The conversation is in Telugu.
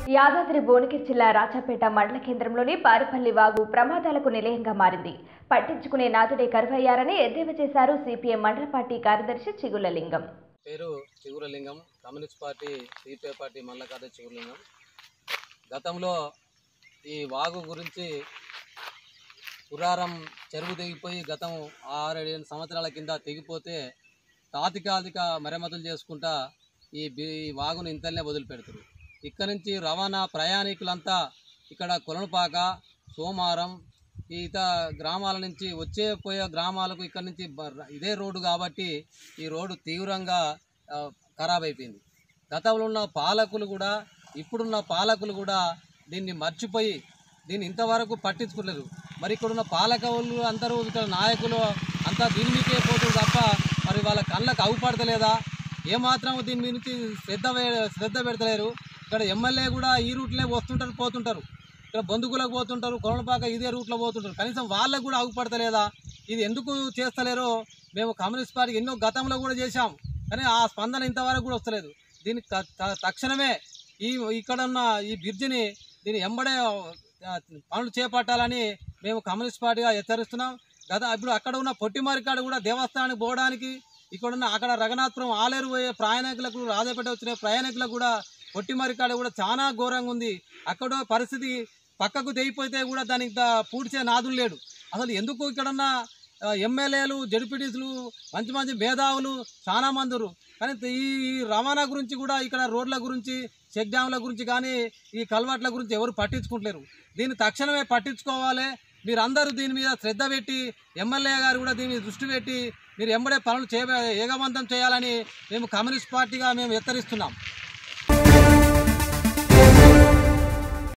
యాదాద్రి భువనగిరి జిల్లా రాజాపేట మండల కేంద్రంలోని పారిపల్లి వాగు ప్రమాదాలకు నిలయంగా మారింది పట్టించుకునే నాదుడే కరువయ్యారని ఎద్దేవా చేశారు సిపిఎం మండల పార్టీ కార్యదర్శి చిగులలింగం పేరు Chiguralingam communist party C P I party మల్లకాద చిగురలింగం గతంలో ఈ వాగు గురించి పురారం చెరువు తెగిపోయి గతం ఆరేడు సంవత్సరాల కింద తెగిపోతే తాతికాలిక మరమ్మతులు చేసుకుంటా ఈ బి- ఈ వాగును ఇంతలనే వదిలిపెడతారు ఇక్కడ నుంచి రవాణా ప్రయాణికులంతా ఇక్కడ కొలనుపాక సోమారం ఈ ఇతర గ్రామాల నుంచి వచ్చే పోయే గ్రామాలకు ఇక్కడ నుంచి బ- ఇదే రోడ్డు కాబట్టి ఈ రోడ్డు తీవ్రంగా ఆ, ఖరాబ్ అయిపోయింది గతంలో ఉన్న పాలకులు కూడా ఇప్పుడున్న పాలకులు కూడా దీన్ని మర్చిపోయి దీన్ని ఇంతవరకు పట్టించుకోలేరు మరి ఇక్కడున్న పాలకులు అందరూ ఇక్కడ నాయకులు అంతా దీని మీకే పోతుంది తప్ప మరి వాళ్ళ కళ్ళకు అవుపడతలేదా ఏమాత్రం దీని మీద నుంచి శ్రద్ధ వే- శ్రద్ధ పెడతలేరు ఇక్కడ ఎమ్మెల్యే కూడా ఈ రూట్లే వస్తుంటారు పోతుంటారు ఇక్కడ బంధుకులకు పోతుంటారు కొరణపాక ఇదే రూట్లో పోతుంటారు కనీసం వాళ్ళకు కూడా అవుపడతలేదా ఇది ఎందుకు చేస్తలేరో మేము కమ్యూనిస్ట్ పార్టీ ఎన్నో గతంలో కూడా చేశాం కానీ ఆ స్పందన ఇంతవరకు కూడా వస్తలేదు దీనికి త- త- తక్షణమే ఈ ఇక్కడ ఉన్న ఈ బ్రిడ్జిని దీని ఎంబడే ఆ, పనులు చేపట్టాలని మేము కమ్యూనిస్ట్ పార్టీగా హెచ్చరిస్తున్నాం గత ఇప్పుడు అక్కడ ఉన్న పొట్టిమారికాడు కూడా దేవస్థానానికి పోవడానికి ఇక్కడ ఉన్న అక్కడ రఘునాథపురం ఆలేరు పోయే ప్రయాణికులకు రాజపేట వచ్చిన ప్రయాణికులకు కూడా పొట్టిమారికాడ కూడా చాలా ఘోరంగా ఉంది అక్కడ పరిస్థితి పక్కకు తెగిపోతే కూడా దానికి దా- పూడ్చే నాదులు లేడు అసలు ఎందుకు ఇక్కడున్న ఆ, ఎమ్మెల్యేలు జడ్పీటీసులు మంచి మంచి మేధావులు చాలా మంది ఉన్నారు. కానీ ఈ ఈ రవాణా గురించి కూడా ఇక్కడ రోడ్ల గురించి చెక్ డ్యాంల గురించి కానీ ఈ కల్వర్ట్ల గురించి ఎవరు పట్టించుకుంటలేరు దీన్ని తక్షణమే పట్టించుకోవాలి మీరందరూ దీని మీద శ్రద్ధ పెట్టి ఎమ్మెల్యే గారు కూడా దీని మీద దృష్టి పెట్టి మీరు ఎంబడే పనులు చేయ ఏగవంతం చేయాలని మేము కమ్యూనిస్ట్ పార్టీగా మేము హెచ్చరిస్తున్నాం